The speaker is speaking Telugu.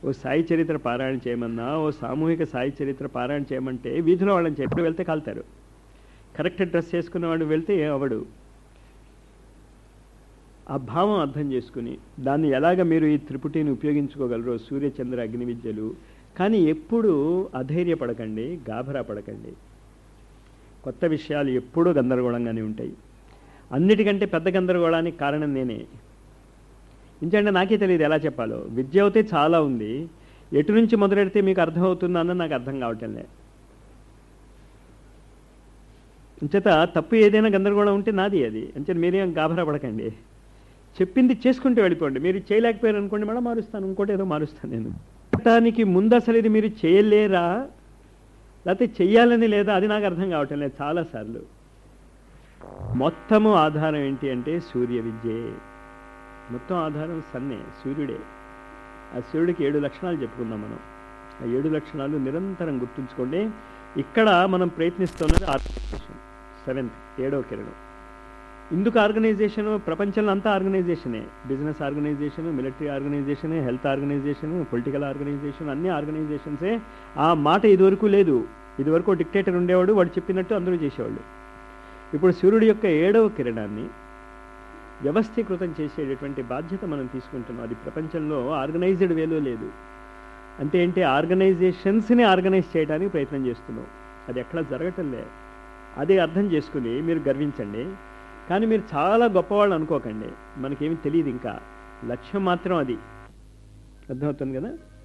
ఓ సాయి చరిత్ర పారాయణ చేయమన్నా ఓ సామూహిక సాయి చరిత్ర పారాయణ చేయమంటే వీధిలో వాళ్ళని చెప్పి ఎప్పుడు వెళ్తే కాలుతారు కరెక్ట్ డ్రెస్ చేసుకున్న వాడు వెళ్తే అవడు ఆ భావం అర్థం చేసుకుని దాన్ని ఎలాగ మీరు ఈ త్రిపుటిని ఉపయోగించుకోగలరో సూర్యచంద్ర అగ్ని విద్యలు కానీ ఎప్పుడూ అధైర్యపడకండి గాభరా పడకండి కొత్త విషయాలు ఎప్పుడూ గందరగోళంగానే ఉంటాయి అన్నిటికంటే పెద్ద గందరగోళానికి కారణం నేనే ఇంకంటే నాకే తెలియదు ఎలా చెప్పాలో విద్య అయితే చాలా ఉంది ఎటు నుంచి మొదలెడితే మీకు అర్థమవుతుందన్న నాకు అర్థం కావటంలే ఇంచేత తప్పు ఏదైనా గందరగోళం ఉంటే నాది అది అంచేత మీరేం గాభరా పడకండి చెప్పింది చేసుకుంటూ వెళ్ళిపోండి మీరు చేయలేకపోయారు అనుకోండి మేడం మారుస్తాను ఇంకోటి ఏదో మారుస్తాను నేను దానికి ముందు అసలు ఇది మీరు చేయలేరా లేకపోతే చెయ్యాలని లేదా అది నాకు అర్థం కావటం లేదు చాలాసార్లు మొత్తము ఆధారం ఏంటి అంటే సూర్య విద్యే మొత్తం ఆధారం సన్నే సూర్యుడే ఆ సూర్యుడికి ఏడు లక్షణాలు చెప్పుకుందాం మనం ఆ ఏడు లక్షణాలు నిరంతరం గుర్తుంచుకోండి ఇక్కడ మనం ప్రయత్నిస్తున్నది ఆర్గనైజేషన్ సెవెంత్ ఏడవ కిరణం ఇందుకు ఆర్గనైజేషన్ ప్రపంచంలో అంతా ఆర్గనైజేషనే business organisation military organisation health organisation political organisation అన్ని ఆర్గనైజేషన్సే ఆ మాట ఇదివరకు లేదు ఇదివరకు డిక్టేటర్ ఉండేవాడు వాడు చెప్పినట్టు అందరూ చేసేవాళ్ళు ఇప్పుడు సూర్యుడి యొక్క ఏడవ కిరణాన్ని వ్యవస్థీకృతం చేసేటటువంటి బాధ్యత మనం తీసుకుంటున్నాం అది ప్రపంచంలో ఆర్గనైజ్డ్ వేలో లేదు అంటే ఏంటి ఆర్గనైజేషన్స్ని ఆర్గనైజ్ చేయడానికి ప్రయత్నం చేస్తున్నాం అది ఎక్కడ జరగటం లే అది అర్థం చేసుకుని మీరు గర్వించండి కానీ మీరు చాలా గొప్పవాళ్ళు అనుకోకండి మనకేమీ తెలియదు ఇంకా లక్ష్యం మాత్రం అది అర్థమవుతుంది కదా